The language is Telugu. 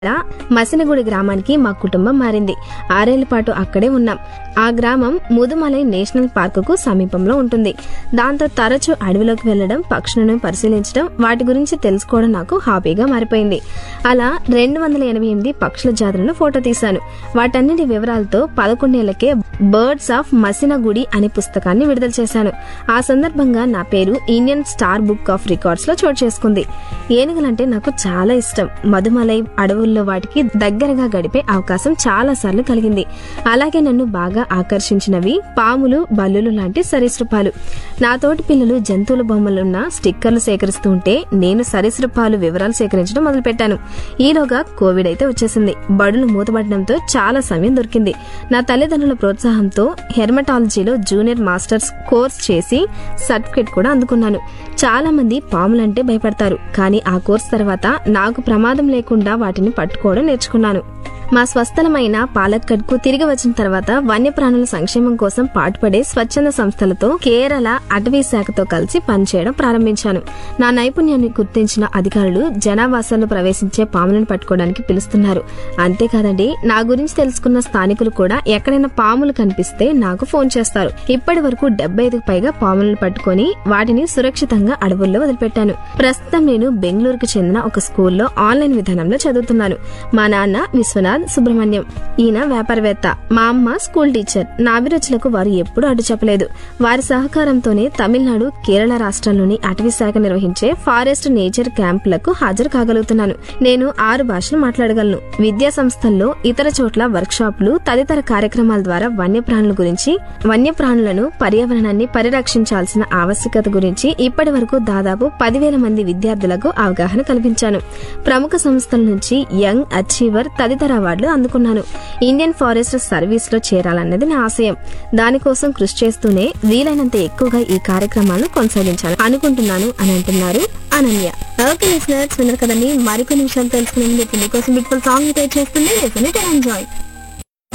మసినగూడి గ్రామానికి మా కుటుంబం మారింది ఆరేళ్ల పాటు అక్కడే ఉన్నాం ఆ గ్రామం ముదుమలై నేషనల్ పార్కుకు సమీపంలో ఉంటుంది దాంతో తరచూ అడవిలోకి వెళ్లడం పక్షులను పరిశీలించడం వాటి గురించి తెలుసుకోవడం నాకు హాబీగా మారిపోయింది అలా రెండు వందల ఎనభై ఎనిమిది పక్షుల జాతులను ఫోటో తీశాను వాటన్నిటి వివరాలతో పదకొండేళ్లకే బర్డ్స్ ఆఫ్ మసినగుడి అనే పుస్తకాన్ని విడుదల చేశాను ఆ సందర్భంగా నా పేరు Indian star book of records లో చోటు చేసుకుంది ఏనుగులంటే నాకు చాలా ఇష్టం మధుమలై అడవుల్లో వాటికి దగ్గరగా గడిపే అవకాశం చాలా సార్లు కలిగింది అలాగే నన్ను బాగా ఆకర్షించినవి పాములు బల్లులు లాంటి సరీసృపాలు నా తోటి పిల్లలు జంతువుల బొమ్మలున్న స్టిక్కర్లు సేకరిస్తూ ఉంటే నేను సరీసృపాలు వివరాలు సేకరించడం మొదలుపెట్టాను ఈలోగా కోవిడ్ అయితే వచ్చేసింది బడులు మూతపడడంతో చాలా సమయం దొరికింది నా తల్లిదండ్రుల ప్రోత్సాహంతో హెర్మటాలజీలో జూనియర్ మాస్టర్స్ కోర్స్ చేసి సర్టిఫికేట్ కూడా అందుకున్నాను చాలా మంది పాములంటే భయపడతారు కానీ ఆ కోర్స్ తర్వాత నాకు ప్రమాదం లేకుండా వాటిని పట్టుకోవడం నేర్చుకున్నాను మా స్వస్థలమైన పాలక్కడ్కు తిరిగి వచ్చిన తర్వాత వన్యప్రాణుల సంక్షేమం కోసం పాటుపడే స్వచ్ఛంద సంస్థలతో కేరళ అటవీ శాఖతో కలిసి పనిచేయడం ప్రారంభించాను నా నైపుణ్యాన్ని గుర్తించిన అధికారులు జనావాసాల్లో ప్రవేశించే పాములను పట్టుకోవడానికి పిలుస్తున్నారు అంతేకాదండి నా గురించి తెలుసుకున్న స్థానికులు కూడా ఎక్కడైనా పాములు కనిపిస్తే నాకు ఫోన్ చేస్తారు ఇప్పటి వరకు డెబ్బై ఐదుకు పైగా పాములను పట్టుకొని వాటిని సురక్షితంగా అడవుల్లో వదిలిపెట్టాను ప్రస్తుతం నేను బెంగళూరుకు చెందిన ఒక స్కూల్లో ఆన్లైన్ విధానంలో చదువుతున్నాను మా నాన్న విశ్వనాథ్ సుబ్రహ్మణ్యం ఈయన వ్యాపారవేత్త మా అమ్మ స్కూల్ టీచర్ నా అభిరుచులకు వారు ఎప్పుడూ అడ్డు చెప్పలేదు వారి సహకారంతోనే తమిళనాడు కేరళ రాష్ట్రాల్లోని అటవీ శాఖ నిర్వహించే ఫారెస్ట్ నేచర్ క్యాంపులకు హాజరు కాగలుగుతున్నాను నేను ఆరు భాషలు మాట్లాడగలను విద్యా సంస్థల్లో ఇతర చోట్ల వర్క్షాపులు తదితర కార్యక్రమాల ద్వారా వన్యప్రాణుల గురించి వన్యప్రాణులను పర్యావరణాన్ని పరిరక్షించాల్సిన ఆవశ్యకత గురించి ఇప్పటి వరకు దాదాపు పదివేల మంది విద్యార్థులకు అవగాహన కల్పించాను ప్రముఖ సంస్థల నుంచి యంగ్ అచీవర్ తదితర అవార్డులు అందుకున్నాను ఇండియన్ ఫారెస్ట్ సర్వీస్ లో చేరాలన్నది నా ఆశయం దానికోసం కృషి చేస్తూనే వీలైనంత ఎక్కువగా ఈ కార్యక్రమాలను కొనసాగించాలి అనుకుంటున్నాను అని అంటున్నారు అనన్య ఓకే లిసనర్స్ విన్నారు కదండి మరికొన్ని విషయాలు తెలుసుకునే ముందు ఇప్పుడు మీకోసం బ్యూటిఫుల్ సాంగ్ ప్లే చేస్తుంది ఎంజాయ్